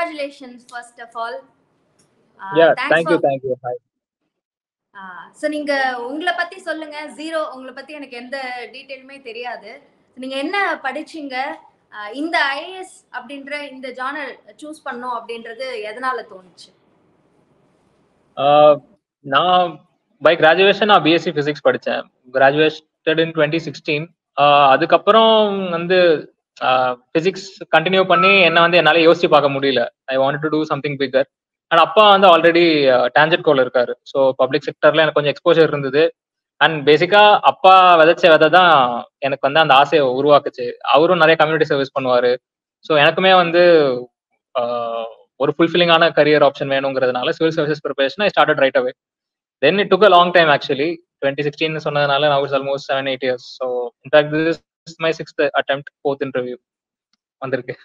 congratulations first of all yeah thank you thank you hi so நீங்க உங்களை பத்தி சொல்லுங்க ஜீரோ உங்களை பத்தி எனக்கு எந்த டீட்டெயிலுமே தெரியாது நீங்க என்ன படிச்சீங்க ஆஹ் இந்த ஐஏஎஸ் அப்படின்ற இந்த ஜானர் சூஸ் பண்ணோம் அப்படின்றது எதனால தோணுச்சு நான் பை கிராஜுவேஷன் நான் பிஎஸ்சி பிசிக்ஸ் படித்தேன் கிராஜுவேட்டட் இன் டுவெண்ட்டி சிக்ஸ்டீன் அதுக்கப்புறம் வந்து பிசிக்ஸ் கண்டினியூ பண்ணி என்ன வந்து என்னால் யோசிச்சு பார்க்க முடியல I want to do something bigger and அப்பா வந்து ஆல்ரெடி டான்ஜெட் கோல் இருக்காரு ஸோ பப்ளிக் செக்டர்ல எனக்கு கொஞ்சம் எக்ஸ்போஜர் இருந்தது அண்ட் பேசிக்கா அப்பா விதைச்ச விதை தான் எனக்கு வந்து அந்த ஆசையை உருவாக்குச்சு அவரும் நிறைய கம்யூனிட்டி சர்வீஸ் பண்ணுவாரு ஸோ எனக்குமே வந்து ஒரு ஃபுல்ஃபில்லிங்கான கரியர் ஆப்ஷன் வேணுங்கிறதுனால civil services preparation I started right away then it took a long time actually twenty sixteen சொன்னதுனால நான் it's almost seven eight years so in fact this my sixth attempt fourth interview வந்திருக்கு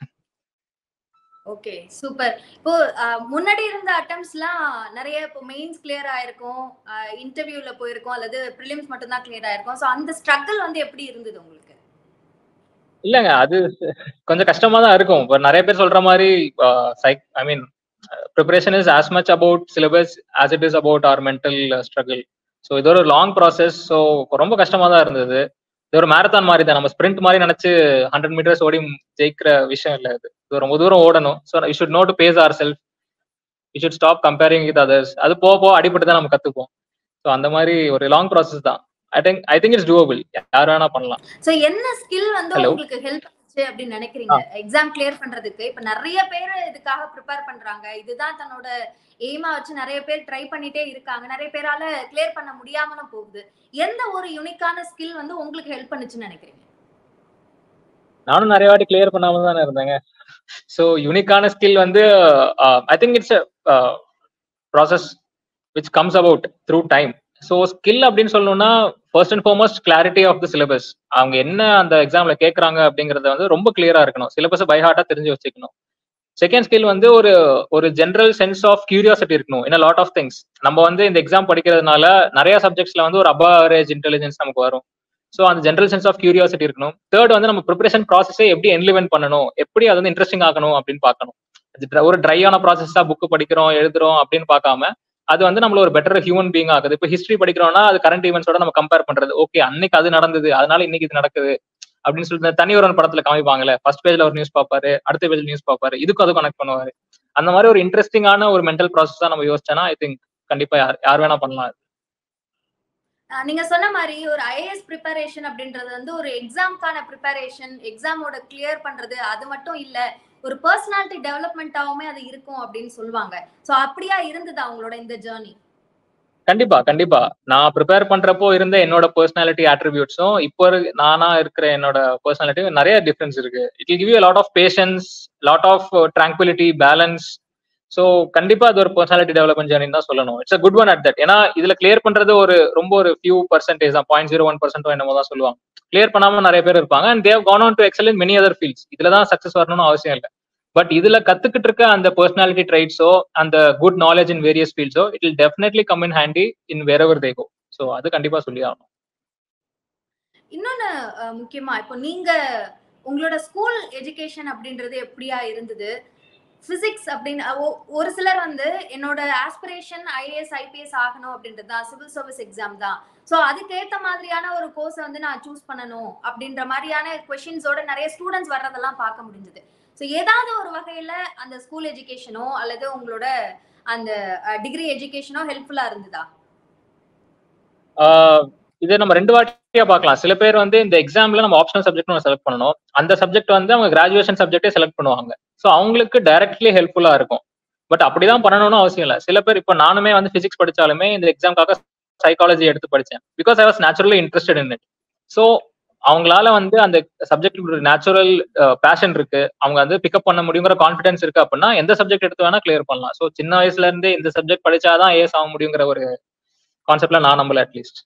okay super இப்போ முன்னாடி இருந்த அட்டம்ஸ்லாம் நிறைய இப்போ mains clear ஆயிருக்கும் இன்டர்வியூல போயிருக்கோம் அல்லது ப்ரிலிம்ஸ் மட்டும் தான் கிளியர் ஆயிருக்கும் ஸோ அந்த ஸ்ட்ரகிள் வந்து எப்படி இருந்தது உங்களுக்கு இல்லைங்க அது கொஞ்சம் கஷ்டமா தான் இருக்கும் இப்போ நிறைய பேர் சொல்ற மாதிரி psych I mean preparation is as much about syllabus as it is about our mental struggle so இது ஒரு லாங் ப்ராசஸ் ஸோ ரொம்ப கஷ்டமா தான் இருந்தது இது ஒரு மேரத்தான் மாதிரி தான் நம்ம ஸ்பிரிண்ட் மாதிரி நினைச்சு ஹண்ட்ரட் மீட்டர்ஸ் ஓடி ஜெயிக்கிற விஷயம் இல்லை இது இது ரொம்ப தூரம் ஓடணும் so you should know to pace our self you should stop comparing with others அது போக போக அடிப்பட்டு தான் நம்ம கத்துப்போம் ஸோ அந்த மாதிரி ஒரு லாங் ப்ராசஸ் தான் I think I think it's doable யார் வேணா பண்ணலாம் சோ என்ன ஸ்கில் வந்து உங்களுக்கு ஹெல்ப் பண்ணுச்சு அப்படின்னு நினைக்கிறீங்க எக்ஸாம் கிளியர் பண்றதுக்கு இப்ப நிறைய பேர் இதுக்காக ப்ரிப்பேர் பண்றாங்க இதுதான் தன்னோட எய்மா வச்சு நிறைய பேர் ட்ரை பண்ணிட்டே இருக்காங்க நிறைய பேரால கிளியர் பண்ண முடியாமலும் போகுது எந்த ஒரு யூனிக்கான ஸ்கில் வந்து உங்களுக்கு ஹெல்ப் பண்ணுச்சுன்னு நினைக்கிறீங்க நானும் நிறைய வாட்டி கிளியர் பண்ணாம தானே இருந்தேங்க ஸோ யூனிக்கான ஸ்கில் வந்து I think it's process which comes about through time so skill அப்படின்னு சொல்லணும்னா first and foremost clarity of the syllabus அவங்க என்ன அந்த எக்ஸாம்ல கேட்கறாங்க அப்படிங்கறத வந்து ரொம்ப கிளியரா இருக்கணும் சிலபஸ் பை ஹார்ட்டா தெரிஞ்சு வச்சுக்கணும் செகண்ட் ஸ்கில் வந்து ஒரு ஒரு ஜென்ரல் சென்ஸ் ஆஃப் கியூரியாசிட்டி இருக்கணும் இன் லாட் ஆஃப் திங்ஸ் நம்ம வந்து இந்த எக்ஸாம் படிக்கிறதுனால நிறைய சப்ஜெக்ட்ஸ்ல வந்து ஒரு அபவ் அவரேஜ் இன்டெலிஜென்ஸ் நமக்கு வரும் ஸோ அந்த ஜென்ரல் சென்ஸ் ஆஃப் கியூரியாசிட்டி இருக்கணும் தேர்ட் வந்து நம்ம ப்ரிப்பரேஷன் ப்ராசஸே எப்படி என்லிவென்ட் பண்ணணும் எப்படி அது வந்து இன்ட்ரெஸ்டிங் ஆகணும் அப்படின்னு பார்க்கணும் ஒரு ட்ரையான ப்ராசஸா புக் படிக்கிறோம் எழுதுறோம் அப்படின்னு பார்க்காம அது வந்து நம்மள ஒரு பெட்டர் ஹியூமன் பீங் ஆகுது இப்போ ஹிஸ்ட்ரி படிக்கிறோம்னா அது கரண்ட் ஈவெண்ட்ஸோட நம்ம கம்பேர் பண்றது ஓகே அன்னைக்கு அது நடந்தது அதனால இன்னைக்கு இது நடக்குது அப்படின்னு சொல்லிட்டு தனி ஒரு படத்துல காமிப்பாங்கல்ல ஃபர்ஸ்ட் பேஜ்ல ஒரு நியூஸ் பார்ப்பாரு அடுத்த பேஜ்ல நியூஸ் பார்ப்பாரு இதுக்கும் அது கனெக்ட் பண்ணுவாரு அந்த மாதிரி ஒரு இன்ட்ரெஸ்டிங்கான ஒரு மென்டல் ப்ராசஸ் தான் நம்ம யோசிச்சோன்னா ஐ திங்க் கண்டிப்பா யார் யார் வேணா பண்ணலாம் நீங்க சொன்ன மாதிரி ஒரு ஐஏஎஸ் ப்ரிப்பரேஷன் அப்படின்றது வந்து ஒரு எக்ஸாம்க்கான ப்ரிப்பரேஷன் எக்ஸாமோட கிளியர் பண்றது அது மட்டும் இல்ல ஒரு பர்சனாலிட்டி டெவலப்மெண்ட்டாவுமே அது இருக்கும் அப்படின்னு சொல்லுவாங்க சோ அப்படியா இருந்தது அவங்களோட இந்த ஜேர்னி கண்டிப்பா கண்டிப்பா நான் ப்ரிப்பேர் பண்றப்போ இருந்த என்னோட பர்சனாலிட்டி ஆட்ரிபியூட்ஸும் இப்போ நானா இருக்கிற என்னோட பர்சனாலிட்டி நிறைய டிஃபரன்ஸ் இருக்கு it give you lot of patience lot of tranquility balance so கண்டிப்பா அது ஒரு பர்சனாலிட்டி டெவலப்மெண்ட் ஜேர்னி தான் சொல்லணும் it's a good one at that ஏன்னா இதுல கிளியர் பண்றது ஒரு ரொம்ப ஒரு ஃபியூ பர்சன்டேஜ் தான் பாயிண்ட் ஜீரோ ஒன் பர்சன்டோ என்னமோ தான் சொல்லுவாங்க கிளியர் பண்ணாம நிறைய பேர் இருப்பாங்க and they can on to excel in many other fields இதுல தான் சக்சஸ் வரணும்னு அவசியம் இல்லை பட் இதுல கத்துக்கிட்டு இருக்க அந்த பர்சனாலிட்டி ட்ரைட்ஸோ அந்த குட் நாலேஜ் இன் வேரியஸ் ஃபீல்ட்ஸோ it will definitely come in handy in wherever they go so அது கண்டிப்பா சொல்லி ஆகணும் இன்னொன்னு முக்கியமா இப்போ நீங்க உங்களோட ஸ்கூல் எஜுகேஷன் அப்படின்றது எப்படியா இருந்தது பிசிக்ஸ் அப்படின்னு ஒரு சிலர் வந்து என்னோட ஆஸ்பிரேஷன் ஐஏஎஸ் ஐபிஎஸ் ஆகணும் அப்படின்றது தான் சிவில் சர்வீஸ் எக்ஸாம் தான் ஸோ அதுக்கேற்ற மாதிரியான ஒரு கோர்ஸை வந்து நான் சூஸ் பண்ணணும் அப்படின்ற மாதிரியான கொஷின்ஸோட நிறைய ஸ்டூடெண்ட்ஸ் வர்றதெல்லாம் பார்க்க முடிஞ்சது ஸோ ஏதாவது ஒரு வகையில அந்த ஸ்கூல் எஜுகேஷனோ அல்லது உங்களோட அந்த டிகிரி எஜுகேஷனோ ஹெல்ப்ஃபுல்லா இருந்ததா இதை நம்ம ரெண்டு வாட்டியா பார்க்கலாம் சில பேர் வந்து இந்த எக்ஸாம்ல நம்ம ஆப்ஷனல் சப்ஜெக்ட் நம்ம செலக்ட் பண்ணணும் அந்த சப்ஜெக்ட் வந்து அவங்க கிராஜுவேஷன் சப்ஜெக்டே செலக்ட் பண்ணுவாங்க ஸோ அவங்களுக்கு டைரக்ட்லி ஹெல்ப்ஃபுல்லா இருக்கும் பட் அப்படிதான் பண்ணணும்னு அவசியம் இல்லை சில பேர் இப்போ நானுமே வந்து பிசிக்ஸ் படிச்சாலுமே இந்த எக்ஸாம்காக சைக்காலஜி எடுத்து படிச்சேன் because I was naturally interested in it so அவங்களால வந்து அந்த சப்ஜெக்ட் ஒரு நேச்சுரல் பேஷன் இருக்கு அவங்க வந்து பிக்கப் பண்ண முடியுங்கிற கான்ஃபிடன்ஸ் இருக்கு அப்படின்னா எந்த சப்ஜெக்ட் எடுத்து வேணா கிளியர் பண்ணலாம் ஸோ சின்ன வயசுல இருந்து இந்த சப்ஜெக்ட் படிச்சாதான் ஏஸ் ஆக முடியுங்கிற ஒரு கான்செப்ட்ல நான் நம்பல அட்லீஸ்ட்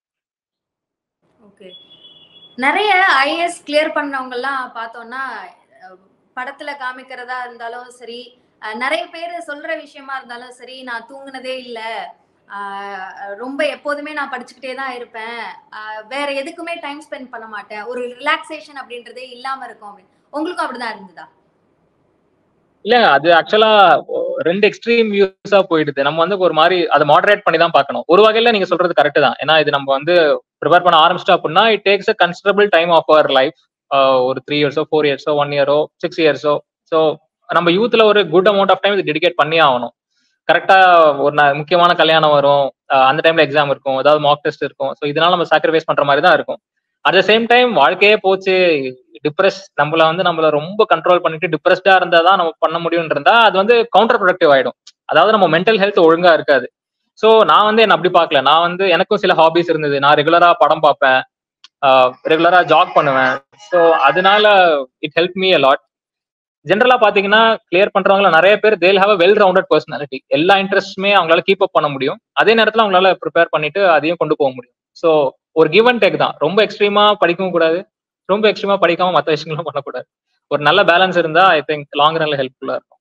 ஓகே நிறைய ஐஏஎஸ் கிளியர் பண்ணவங்க எல்லாம் பார்த்தோம்னா படத்துல காமிக்கிறதா இருந்தாலும் சரி நிறைய பேர் சொல்ற விஷயமா இருந்தாலும் சரி நான் தூங்குனதே இல்லை ரொம்ப எப்போதுமே நான் படிச்சுக்கிட்டே தான் இருப்பேன் வேற எதுக்குமே டைம் ஸ்பெண்ட் பண்ண மாட்டேன் ஒரு ரிலாக்ஸேஷன் அப்படின்றதே இல்லாம இருக்கும் அப்படின்னு உங்களுக்கும் அப்படிதான் இருந்ததா இல்ல அது ஆக்சுவலா ரெண்டு எக்ஸ்ட்ரீம் வியூஸா போயிடுது நம்ம வந்து ஒரு மாதிரி அதை மாடரேட் பண்ணி தான் பார்க்கணும் ஒரு வகையில நீங்க சொல்றது கரெக்ட் தான் ஏன்னா இது நம்ம வந்து ப்ரிப்பேர் பண்ண ஆரம்பிச்சிட்டோம் அப்படின்னா it takes a considerable time of our life ஒரு த்ரீ இயர்ஸோ ஃபோர் இயர்ஸோ ஒன் இயரோ சிக்ஸ் இயர்ஸோ ஸோ நம்ம யூத்ல ஒரு குட் அமௌண்ட் ஆஃப் டைம் இது டெடிகேட் பண்ணி ஆகணும் கரெக்டா ஒரு முக்கியமான கல்யாணம் வரும் அந்த டைம்ல எக்ஸாம் இருக்கும் ஏதாவது மார்க் டெஸ்ட் இருக்கும் ஸோ இதனால நம்ம சாக்ரிஃபைஸ் பண்ற மாதிரி தான் இருக்கும் அட் த சேம் டைம் வாழ்க்கையே போச்சு டிப்ரெஸ் நம்மள வந்து நம்மள ரொம்ப கண்ட்ரோல் பண்ணிட்டு டிப்ரெஸ்டா இருந்தா தான் நம்ம பண்ண முடியும் இருந்தா அது வந்து கவுண்டர் ப்ரொடக்டிவ் ஆயிடும் அதாவது நம்ம மென்டல் ஹெல்த் ஒழுங்கா இருக்காது ஸோ நான் வந்து என்ன அப்படி பார்க்கல நான் வந்து எனக்கும் சில ஹாபிஸ் இருந்தது நான் ரெகுலரா படம் பார்ப்பேன் ரெகுலரா ஜாக் பண்ணுவேன் ஸோ அதனால இட் ஹெல்ப் மீ அலாட் ஜென்ரலா பாத்தீங்கன்னா கிளியர் பண்றவங்கள நிறைய பேர் they'll have well rounded personality எல்லா இன்ட்ரெஸ்ட்டுமே அவங்களால கீப் அப் பண்ண முடியும் அதே நேரத்துல அவங்களால ப்ரிப்பேர் பண்ணிட்டு அதையும் கொண்டு போக முடியும் ஸோ ஒரு கிவ் அண்ட் டேக் தான் ரொம்ப எக்ஸ்ட்ரீமா படிக்கவும் கூடாது ரொம்ப எக்ஸ்ட்ரீமா படிக்காம மற்ற விஷயங்களும் பண்ணக்கூடாது ஒரு நல்ல பேலன்ஸ் இருந்தா ஐ திங்க் லாங் ரன்ல ஹெல்ப்ஃபுல்லா இருக்கும்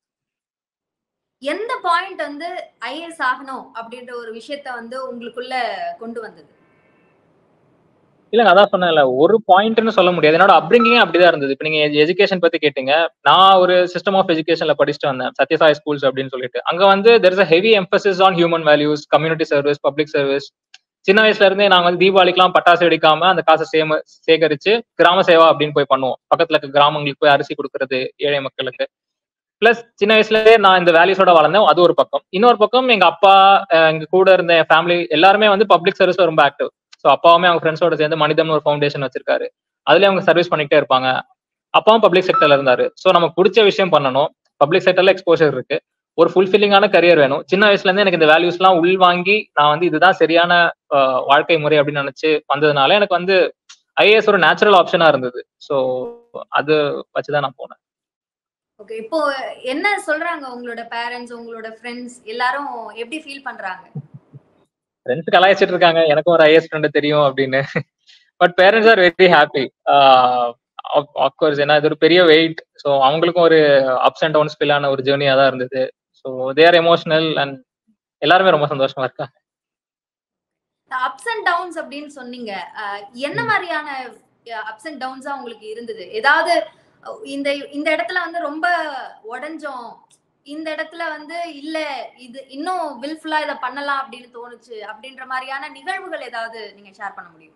எந்த பாயிண்ட் வந்து ஐஏஎஸ் ஆகணும் அப்படின்ற ஒரு விஷயத்த வந்து உங்களுக்குள்ள கொண்டு வந்தது இல்லங்க அதான் சொன்னேன்ல ஒரு பாயிண்ட்னு சொல்ல முடியாது என்னோட அப்ரிங்கிங் அப்படிதான் இருந்தது இப்போ நீங்க எஜுகேஷன் பத்தி கேட்டீங்க நான் ஒரு சிஸ்டம் ஆஃப் எஜுகேஷன்ல படிச்சுட்டு வந்தேன் சத்யசாய் ஸ்கூல்ஸ் அப்படின்னு சொல்லிட்டு அங்க வந்து there is a heavy emphasis on human values community service public service சின்ன வயசுல இருந்தே நாங்க வந்து தீபாவளிக்கெல்லாம் பட்டாசு வெடிக்காம அந்த காசை சேம சேகரிச்சு கிராம சேவா அப்படின்னு போய் பண்ணுவோம் பக்கத்துல இருக்க கிராமங்களுக்கு போய் அரிசி கொடுக்கறது ஏழை மக்களுக்கு பிளஸ் சின்ன வயசுலயே நான் இந்த வேல்யூஸோட வளர்ந்தேன் அது ஒரு பக்கம் இன்னொரு பக்கம் எங்க அப்பா எங்க கூட இருந்த என் ஃபேமிலி எல்லாருமே வந்து பப்ளிக் சர்வீஸ்ல ரொம்ப ஆக்டிவ் ஸோ அப்பாவுமே அவங்க ஃப்ரெண்ட்ஸோட சேர்ந்து மனிதம்னு ஒரு ஃபவுண்டேஷன் வச்சிருக்காரு அதுலயே அவங்க சர்வீஸ் பண்ணிக்கிட்டே இருப்பாங்க அப்பாவும் பப்ளிக் செக்டர்ல இருந்தாரு ஸோ நமக்கு பிடிச்ச விஷயம் பண்ணணும் பப்ளிக் செக்டர்ல எக்ஸ்போஷர் இருக்கு ஒரு ஃபுல்ஃபில்லிங்கான கரியர் வேணும் சின்ன வயசுல இருந்து எனக்கு இந்த வேல்யூஸ் எல்லாம் உள் வாங்கி நான் வந்து இதுதான் சரியான வாழ்க்கை முறை அப்படின்னு நினைச்சு வந்ததுனால எனக்கு வந்து ஐஏஎஸ் ஒரு நேச்சுரல் ஆப்ஷனா இருந்தது ஸோ அது வச்சுதான் நான் போனேன் ஓகே இப்போ என்ன சொல்றாங்க உங்களோட பேரண்ட்ஸ் உங்களோட ஃப்ரெண்ட்ஸ் எல்லாரும் எப்படி ஃபீல் பண்றாங்க ஃப்ரெண்ட்ஸ் கலாய்ச்சிட்டு இருக்காங்க எனக்கும் ஒரு ஐஎஸ் ஃப்ரெண்டு தெரியும் அப்படின்னு but parents are very happy of course ஏன்னா இது ஒரு பெரிய வெயிட் ஸோ அவங்களுக்கும் ஒரு அப்ஸ் அண்ட் டவுன்ஸ் ஃபில் ஆன ஒரு ஜேர்னியா தான் இருந்தது ஸோ தேர் எமோஷனல் அண்ட் எல்லாருமே ரொம்ப சந்தோஷமா இருக்காங்க அப்ஸ் அண்ட் டவுன்ஸ் அப்படின்னு சொன்னீங்க என்ன மாதிரியான அப்ஸ் அண்ட் டவுன்ஸா உங்களுக்கு இருந்தது ஏதாவது இந்த இந்த இடத்துல வந்து ரொம்ப உடஞ்சோம் இந்த இடத்துல வந்து இல்ல இது இன்னும் வில்ஃபுல்லா இதை பண்ணலாம் அப்படின்னு தோணுச்சு அப்படின்ற மாதிரியான நிகழ்வுகள் ஏதாவது நீங்க ஷேர் பண்ண முடியுமா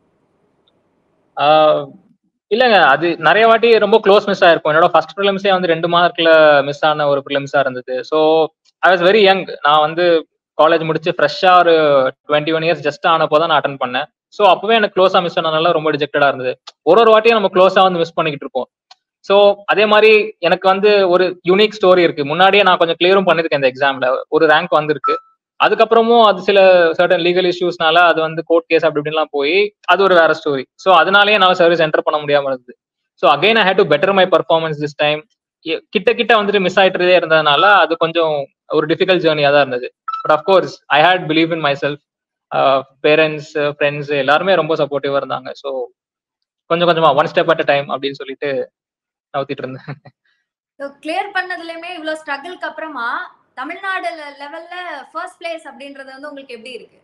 இல்லங்க அது நிறைய வாட்டி ரொம்ப க்ளோஸ் மிஸ் ஆயிருக்கும் என்னோட ஃபர்ஸ்ட் ப்ரிலிம்ஸே வந்து ரெண்டு மார்க்ல மிஸ் ஆன ஒரு ப்ரிலிம்ஸா இருந்தது so I was very young நான் வந்து காலேஜ் முடிச்சு ஃப்ரெஷ்ஷா ஒரு டுவெண்ட்டி ஒன் இயர்ஸ் ஜஸ்ட் ஆனப்போ தான் நான் அட்டன் பண்ணேன் ஸோ அப்பவே எனக்கு க்ளோஸா மிஸ் ஆனதுனால ரொம்ப டிஜெக்டடா இருந்தது ஒரு ஒரு வாட்டியும் நம்ம க்ளோஸா வந்து மிஸ் பண்ணிக்கிட்டு இருப்போம் ஸோ அதே மாதிரி எனக்கு வந்து ஒரு யூனிக் ஸ்டோரி இருக்கு முன்னாடியே நான் கொஞ்சம் கிளியரும் பண்ணிருக்கேன் இந்த எக்ஸாம்ல ஒரு ரேங்க் வந்திருக்கு அதுக்கப்புறமும் அது சில சர்டன் லீகல் இஷ்யூஸ்னால அது வந்து கோர்ட் கேஸ் அப்படி இப்படின்லாம் போய் அது ஒரு வேற ஸ்டோரி ஸோ அதனாலேயே நான் சர்வீஸ் என்டர் பண்ண முடியாம இருந்தது so again I had to better my performance this time கிட்ட கிட்ட வந்துட்டு மிஸ் ஆயிட்டுறதே இருந்ததுனால அது கொஞ்சம் ஒரு டிஃபிகல்ட் ஜேர்னியா தான் இருந்தது but of course I had believe in my self parents friends எல்லாருமே ரொம்ப சப்போர்ட்டிவா இருந்தாங்க ஸோ கொஞ்சம் கொஞ்சமா ஒன் ஸ்டெப் அட் டைம் அப்படின்னு சொல்லிட்டு நவுத்திட்டு இருந்தேன் கிளியர் பண்ணதுலயுமே இவ்வளவு ஸ்ட்ரகிள்க்கு அப்புறமா தமிழ்நாடு லெவல்ல ஃபர்ஸ்ட் பிளேஸ் அப்படின்றது வந்து உங்களுக்கு எப்படி இருக்கு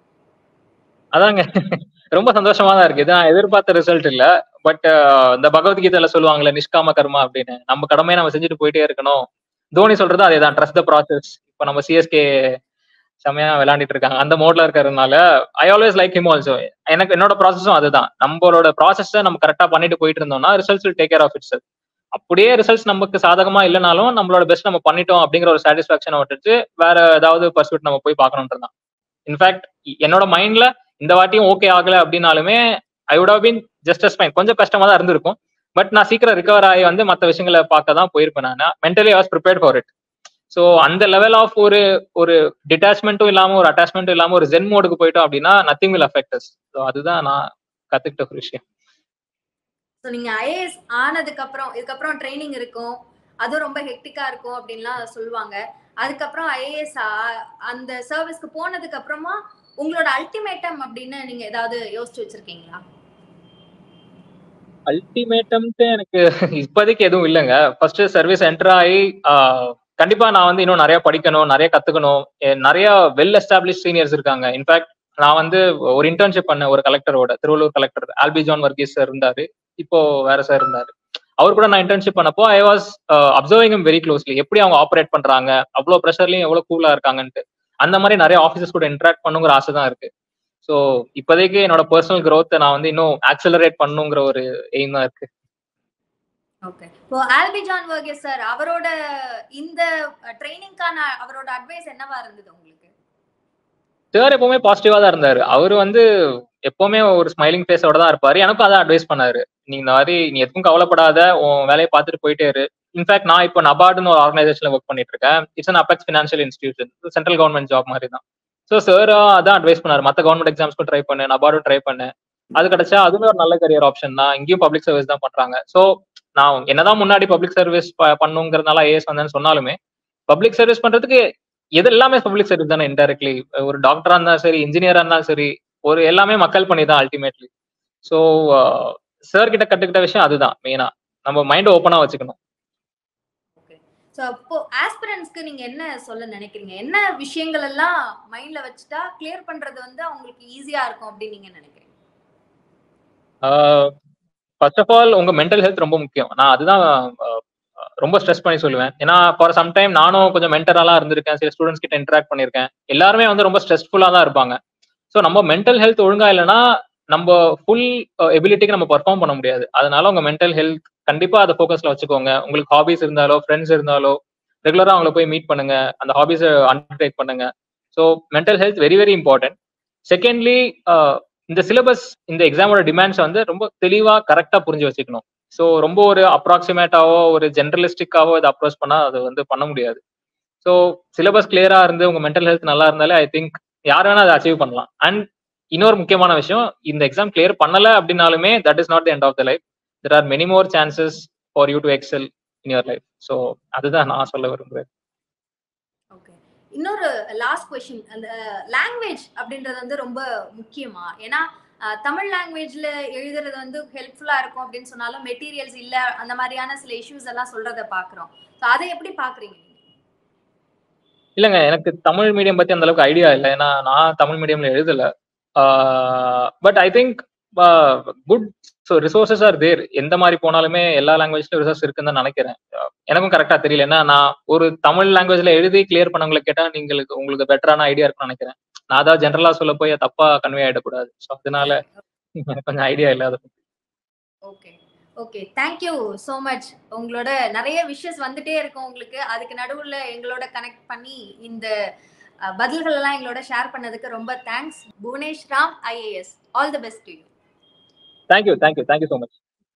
அதாங்க ரொம்ப சந்தோஷமா தான் இருக்கு இது நான் எதிர்பார்த்த ரிசல்ட் இல்ல பட் இந்த பகவத்கீதையில சொல்லுவாங்கல்ல நிஷ்காம கர்மா அப்படின்னு நம்ம கடமையை நம்ம செஞ்சுட்டு போயிட்டே இருக்கணும் தோனி சொல்றது அதே தான் ட்ரஸ்ட் த ப்ராசஸ் இப்போ நம்ம சிஎஸ்கே செமையா விளையாண்டுட்டு இருக்காங்க அந்த மோட்ல இருக்கிறதுனால I always like him also எனக்கு என்னோட ப்ராசஸும் அதுதான் நம்மளோட ப்ராசஸை நம்ம கரெக்டா பண்ணிட்டு போயிட்டு இருந்தோம்னா results will take care of itself அப்படியே ரிசல்ட்ஸ் நமக்கு சாதகமா இல்லைனாலும் நம்மளோட பெஸ்ட் நம்ம பண்ணிட்டோம் அப்படிங்கிற ஒரு சாட்டிஸ்பாக்சனை விட்டுட்டு வேற ஏதாவது பர்சூட் நம்ம போய் பார்க்கணுன்றதான் இன்ஃபேக்ட் என்னோட மைண்ட்ல இந்த வாட்டியும் ஓகே ஆகல அப்படின்னாலுமே I would have been just as fine கொஞ்சம் கஷ்டமா தான் இருந்திருக்கும் பட் நான் சீக்கிரம் ரிகவர் ஆகி வந்து மற்ற விஷயங்களை பார்க்க தான் போயிருப்பேன் நான் mentally was prepared for it so அந்த லெவல் ஆஃப் ஒரு ஒரு டிட்டாச்மெண்ட்டும் இல்லாம ஒரு அட்டாச்மெண்ட்டும் இல்லாம ஒரு ஜென் மோடுக்கு போயிட்டோம் அப்படின்னா nothing will affect us so அதுதான் நான் கத்துக்கிட்ட ஒரு விஷயம் ஸோ நீங்க ஐஏஎஸ் ஆனதுக்கு அப்புறம் இதுக்கப்புறம் ட்ரைனிங் இருக்கும் அதுவும் ரொம்ப ஹெக்டிக்கா இருக்கும் அப்படின்லாம் சொல்லுவாங்க அதுக்கப்புறம் ஐஏஎஸ் அந்த சர்வீஸ்க்கு போனதுக்கு அப்புறமா உங்களோட அல்டிமேட்டம் அப்படின்னு நீங்க ஏதாவது யோசிச்சு வச்சிருக்கீங்களா அல்டிமேட்டம்ட்டு எனக்கு இப்போதைக்கு எதுவும் இல்லைங்க ஃபர்ஸ்ட் சர்வீஸ் என்டர் ஆகி கண்டிப்பா நான் வந்து இன்னும் நிறைய படிக்கணும் நிறைய கத்துக்கணும் நிறைய வெல் எஸ்டாப்ளிஷ் சீனியர்ஸ் இருக்காங்க இன்ஃபேக்ட் நான் வந்து ஒரு இன்டர்ன்ஷிப் பண்ண ஒரு கலெக்டரோட திருவள்ளூர் கலெக்டர் ஆல்பி ஜான் வர்கீஸ் சார் இருந்தாரு இப்போ வேற சார் இருந்தாரு அவர் கூட நான் இன்டர்ன்ஷிப் பண்ணப்போ I was observing very closely எப்படி அவங்க ஆப்ரேட் பண்றாங்க அவ்வளோ ப்ரெஷர்லயும் எவ்வளவு கூலா இருக்காங்கன்ட்டு அந்த மாதிரி நிறைய ஆஃபீஸர்ஸ் கூட இன்டராக்ட் பண்ணுங்கிற ஆசை தான் இருக்கு ஸோ இப்போதைக்கு என்னோட பர்சனல் growth நான் வந்து இன்னும் ஆக்சலரேட் பண்ணுங்கிற ஒரு எய்ம் தான் இருக்கு ஓகே இப்போ ஆல்பி ஜான் வர்கேஸ் சார் அவரோட இந்த ட்ரைனிங்கான அவரோட அட்வைஸ் என்னவா இருந்தது உங்களுக்கு சார் எப்பவுமே பாசிட்டிவா தான் இருந்தாரு அவரு வந்து எப்பவுமே ஒரு ஸ்மைலிங் ஃபேஸோட தான் இருப்பாரு எனக்கும் அதான் அட்வைஸ் பண்ணாரு நீ இந்த மாதிரி நீ எதுக்கும் கவலைப்படாத உன் வேலையை பார்த்துட்டு போயிட்டே இரு இன்ஃபேக்ட் நான் இப்போ நபார்டுன்னு ஒரு ஆர்கனைசேஷன்ல ஒர்க் பண்ணிட்டு இருக்கேன் it's an apex financial institution central government job மாதிரி தான் ஸோ சார் அதான் அட்வைஸ் பண்ணாரு மற்ற கவர்மெண்ட் எக்ஸாம்ஸ்க்கும் ட்ரை பண்ணு நபார்டும் ட்ரை பண்ணு அது கிடைச்சா அதுவுமே ஒரு நல்ல கரியர் ஆப்ஷன் தான் இங்கேயும் பப்ளிக் சர்வீஸ் தான் பண்றாங்க ஸோ நான் என்னதான் முன்னாடி பப்ளிக் சர்வீஸ் பண்ணுங்கிறதுனால ஐஏஎஸ் வந்தேன்னு சொன்னாலுமே பப்ளிக் சர்வீஸ் பண்றதுக்கு எது எல்லாமே பப்ளிக் சர்வீஸ் தானே இன்டெரக்ட்லி ஒரு டாக்டரா இருந்தாலும் சரி இன்ஜினியரா இருந்தாலும் சரி ஒரு எல்லாமே மக்கள் பண்ணி தான் அல்டிமேட்லி ஸோ சார் கிட்ட கத்துக்கிட்ட விஷயம் அதுதான் மெயினா நம்ம மைண்ட் ஓப்பனா வச்சுக்கணும் ஓகே ஸோ அப்போ ஆஸ்பிரன்ஸ்க்கு நீங்க என்ன சொல்ல நினைக்கிறீங்க என்ன விஷயங்கள் எல்லாம் மைண்ட்ல வச்சுட்டா கிளியர் பண்றது வந்து அவங்களுக்கு ஈஸியா இருக்கும் அப்படின்னு நீங்க நினைக்கிறீங்க ஃபர்ஸ்ட் ஆஃப் ஆல் உங்க மென்டல் ஹெல்த் ரொம்ப முக்கியம் நான் அதுதான் ஆஹ், ரொம்ப ஸ்ட்ரெஸ் பண்ணி சொல்லுவேன் ஏன்னா ஃபார் சம் டைம் நானும் கொஞ்சம் மென்டலாலாம் இருந்திருக்கேன் சில ஸ்டூடெண்ட்ஸ் கிட்ட இன்டராக்ட் பண்ணியிருக்கேன் எல்லாருமே வந்து ரொம்ப ஸ்ட்ரெஸ்ஃபுல்லா தான் இருப்பாங்க ஸோ நம்ம மென்டல் ஹெல்த் ஒழுங்கா இல்லைன்னா நம்ம ஃபுல் எபிலிட்டிக்கு நம்ம பர்ஃபார்ம் பண்ண முடியாது அதனால உங்க மென்டல் ஹெல்த் கண்டிப்பா அதை ஃபோக்கஸ்ல வச்சுக்கோங்க உங்களுக்கு ஹாபிஸ் இருந்தாலோ ஃப்ரெண்ட்ஸ் இருந்தாலோ ரெகுலரா அவங்கள போய் மீட் பண்ணுங்க அந்த ஹாபிஸை அண்டர்டேக் பண்ணுங்க so mental health very very important secondly இந்த சிலபஸ் இந்த எக்ஸாமோட டிமாண்ட்ஸ் வந்து ரொம்ப தெளிவா கரெக்டா புரிஞ்சு வச்சுக்கணும் ஸோ ரொம்ப ஒரு அப்ராக்சிமேட்டாவோ ஒரு ஜென்ரலிஸ்டிக்காவோ இதை அப்ரோச் பண்ணா அது வந்து பண்ண முடியாது ஸோ சிலபஸ் கிளியரா இருந்து உங்க மென்டல் ஹெல்த் நல்லா இருந்தாலே ஐ திங்க் யார் வேணா அதை அச்சீவ் பண்ணலாம் அண்ட் இன்னொரு முக்கியமான விஷயம் இந்த எக்ஸாம் கிளியர் பண்ணல அப்படின்னாலுமே that is not the end of the life there are many more chances for you to excel in your life so அதுதான் நான் சொல்ல விரும்புறேன் ஓகே இன்னொரு லாஸ்ட் கொஸ்டின் அந்த லாங்குவேஜ் அப்படின்றது வந்து ரொம்ப முக்கியமா ஏன்னா அஹ், தமிழ் லாங்குவேஜ்ல எழுதுறது வந்து ஹெல்ப்ஃபுல்லா இருக்கும் அப்படின்னு சொன்னாலும் மெட்டீரியல்ஸ் இல்ல அந்த மாதிரியான சில இஷ்யூஸ் எல்லாம் சொல்றத பாக்குறோம் ஸோ அதை எப்படி பாக்குறீங்க நீங்க இல்லைங்க எனக்கு தமிழ் மீடியம் பத்தி அந்த அளவுக்கு ஐடியா இல்லை ஏன்னா நான் தமிழ் மீடியம்ல எழுதல but I think good so resources are there எந்த மாதிரி போனாலுமே எல்லா லாங்குவேஜ்லயும் ரிசோர்ஸ் இருக்குன்னு தான் நினைக்கிறேன் Uh, எனக்கும் கரெக்டா தெரியல ஏன்னா நான் ஒரு தமிழ் லாங்குவேஜ்ல எழுதி கிளியர் பண்ணவங்களை கேட்டா நீங்களுக்கு உங்களுக்கு பெட்டரான ஐடியா இருக்கும்னு நினைக்கிறேன் நான் அதான் ஜென்ரலா சொல்ல போய் அது தப்பா கன்வே ஆயிடக்கூடாது ஸோ அதனால எனக்கு கொஞ்சம் ஐடியா இல்லை அதை பத்தி okay okay thank you so much உங்களோட நிறைய விஷஸ் வந்துட்டே இருக்கும் உங்களுக்கு அதுக்கு நடுவுல எங்களோட கனெக்ட் பண்ணி இந்த அஹ், பதில்கள் எல்லாம் எங்களோட ஷேர் பண்ணதுக்கு ரொம்ப thanks Bhuvanesh Ram IAS all the best to you thank you thank you thank you so much